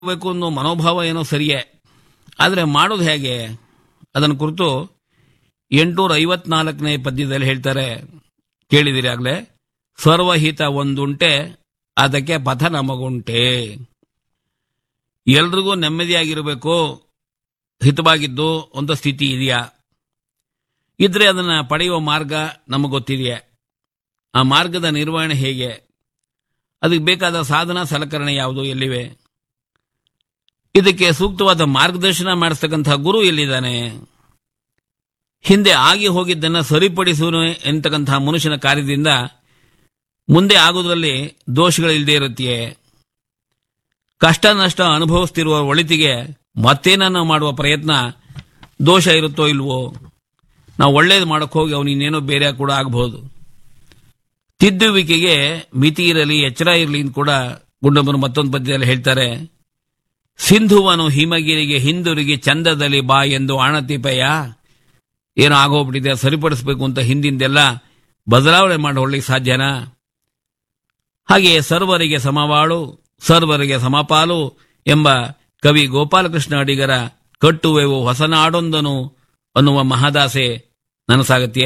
ಬೇಕು ಅನ್ನೋ ಮನೋಭಾವ ಏನೋ ಸರಿಯೇ ಆದರೆ ಮಾಡೋದು ಹೇಗೆ ಅದನ್ನು ಕುರಿತು ಎಂಟುನೂರ ಐವತ್ನಾಲ್ಕನೇ ಪದ್ಯದಲ್ಲಿ ಹೇಳ್ತಾರೆ ಕೇಳಿದಿರಿ ಆಗ್ಲೇ ಸರ್ವಹಿತ ಒಂದುಂಟೆ ಅದಕ್ಕೆ ಪಥ ನಮಗುಂಟೆ ಎಲ್ರಿಗೂ ನೆಮ್ಮದಿಯಾಗಿರಬೇಕು ಹಿತವಾಗಿದ್ದು ಒಂದು ಸ್ಥಿತಿ ಇದೆಯಾ ಇದ್ರೆ ಅದನ್ನ ಪಡೆಯುವ ಮಾರ್ಗ ನಮಗೆ ಗೊತ್ತಿದೆಯೇ ಆ ಮಾರ್ಗದ ನಿರ್ವಹಣೆ ಹೇಗೆ ಅದಕ್ಕೆ ಬೇಕಾದ ಸಾಧನ ಸಲಕರಣೆ ಯಾವುದು ಎಲ್ಲಿವೆ ಇದಕ್ಕೆ ಸೂಕ್ತವಾದ ಮಾರ್ಗದರ್ಶನ ಮಾಡಿಸ್ತಕ್ಕಂಥ ಗುರು ಎಲ್ಲಿದ್ದಾನೆ ಹಿಂದೆ ಆಗಿ ಹೋಗಿದ್ದನ್ನ ಸರಿಪಡಿಸುವ ಎಂತಕ್ಕಂಥ ಮನುಷ್ಯನ ಕಾರ್ಯದಿಂದ ಮುಂದೆ ಆಗೋದ್ರಲ್ಲಿ ದೋಷಗಳಿಲ್ಲದೆ ಇರುತ್ತೆಯೇ ಕಷ್ಟ ನಷ್ಟ ಅನುಭವಿಸ್ತಿರುವ ಒಳಿತಿಗೆ ಮತ್ತೇನನ್ನ ಮಾಡುವ ಪ್ರಯತ್ನ ದೋಷ ಇರುತ್ತೋ ಇಲ್ವೋ ನಾವು ಒಳ್ಳೇದು ಮಾಡಕ್ ಹೋಗಿ ಅವನು ಇನ್ನೇನೋ ಬೇರೆ ಕೂಡ ಆಗಬಹುದು ತಿದ್ದುವಿಕೆಗೆ ಮಿತಿ ಇರಲಿ ಎಚ್ಚರ ಇರಲಿ ಅಂತ ಕೂಡ ಗುಂಡಮ್ಮನು ಮತ್ತೊಂದು ಪದ್ಯದಲ್ಲಿ ಹೇಳ್ತಾರೆ ಸಿಂಧುವನು ಹಿಮಗಿರಿಗೆ ಹಿಂದುರಿಗೆ ಚಂದದಲ್ಲಿ ಬಾ ಎಂದು ಆಣತಿಪಯ ಏನೋ ಆಗೋಗ್ಬಿಟ್ಟಿದೆ ಸರಿಪಡಿಸಬೇಕು ಅಂತ ಹಿಂದಿಂದೆಲ್ಲ ಬದಲಾವಣೆ ಮಾಡಿಕೊಳ್ಳಿಕ್ಕೆ ಸಾಧ್ಯನಾ ಹಾಗೆ ಸರ್ವರಿಗೆ ಸಮವಾಳು ಸರ್ವರಿಗೆ ಸಮಪಾಲು ಎಂಬ ಕವಿ ಗೋಪಾಲಕೃಷ್ಣ ಅಡಿಗರ ಕಟ್ಟುವೆವು ಹೊಸನಾಡೊಂದನು ಅನ್ನುವ ಮಹದಾಸೆ ನನಸಾಗತ್ಯೆ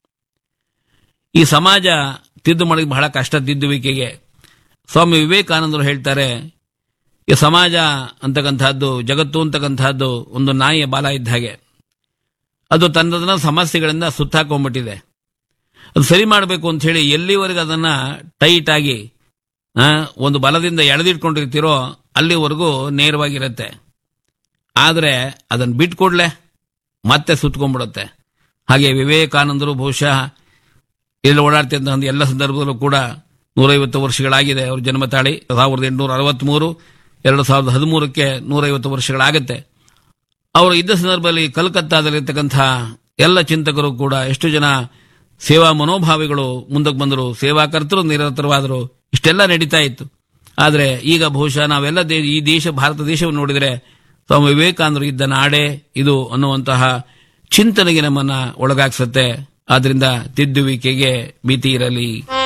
ಈ ಸಮಾಜ ತಿದ್ದು ಮಾಡೋದು ಬಹಳ ಕಷ್ಟ ತಿದ್ದುವಿಕೆಗೆ ಸ್ವಾಮಿ ವಿವೇಕಾನಂದರು ಹೇಳ್ತಾರೆ ಈ ಸಮಾಜ ಅಂತಕ್ಕಂಥದ್ದು ಜಗತ್ತು ಅಂತಕ್ಕಂಥದ್ದು ಒಂದು ನಾಯಿಯ ಬಾಲ ಇದ್ದ ಹಾಗೆ ಅದು ತನ್ನದನ್ನ ಸಮಸ್ಯೆಗಳಿಂದ ಸುತ್ತಾಕೊಂಡ್ಬಿಟ್ಟಿದೆ ಅದು ಸರಿ ಮಾಡಬೇಕು ಅಂತ ಹೇಳಿ ಎಲ್ಲಿವರೆಗೆ ಅದನ್ನ ಟೈಟ್ ಆಗಿ ಆ, ಒಂದು ಬಲದಿಂದ ಎಳೆದಿಟ್ಕೊಂಡಿರ್ತೀರೋ ಅಲ್ಲಿವರೆಗೂ ನೇರವಾಗಿರುತ್ತೆ ಆದರೆ ಅದನ್ನು ಬಿಟ್ಕೊಡ್ಲೆ ಮತ್ತೆ ಸುತ್ಕೊಂಡ್ಬಿಡುತ್ತೆ ಹಾಗೆ ವಿವೇಕಾನಂದರು ಬಹುಶಃ ಇಲ್ಲಿ ಓಡಾಡ್ತಿದ್ದ ಎಲ್ಲ ಸಂದರ್ಭದಲ್ಲೂ ಕೂಡ ನೂರೈವತ್ತು ವರ್ಷಗಳಾಗಿದೆ ಅವ್ರ ಜನ್ಮ ತಾಳಿ ಸಾವಿರದ ಎಂಟುನೂರ ಅರವತ್ಮೂರು ಎರಡು ಸಾವಿರದ ಹದಿಮೂರಕ್ಕೆ ನೂರೈವತ್ತು ವರ್ಷಗಳಾಗುತ್ತೆ ಅವರು ಇದ್ದ ಸಂದರ್ಭದಲ್ಲಿ ಕಲ್ಕತ್ತಾದಲ್ಲಿರ್ತಕ್ಕಂಥ ಎಲ್ಲ ಚಿಂತಕರು ಕೂಡ ಎಷ್ಟು ಜನ ಸೇವಾ ಮನೋಭಾವಿಗಳು ಮುಂದಕ್ಕೆ ಬಂದರು ಸೇವಾಕರ್ತರು ನಿರತರವಾದರು ಇಷ್ಟೆಲ್ಲ ನಡೀತಾ ಇತ್ತು ಆದರೆ ಈಗ ಬಹುಶಃ ನಾವೆಲ್ಲ ದೇ- ಈ ದೇಶ ಭಾರತ ದೇಶವನ್ನು ನೋಡಿದರೆ ಸ್ವಾಮಿ ವಿವೇಕಾನಂದರು ಇದ್ದ ನಾಡೇ ಇದು ಅನ್ನುವಂತಹ ಚಿಂತನೆಗೆ ನಮ್ಮನ್ನ ಒಳಗಾಗ್ಸತ್ತೆ ಆದ್ರಿಂದ ತಿದ್ದುವಿಕೆಗೆ ಮಿತಿ ಇರಲಿ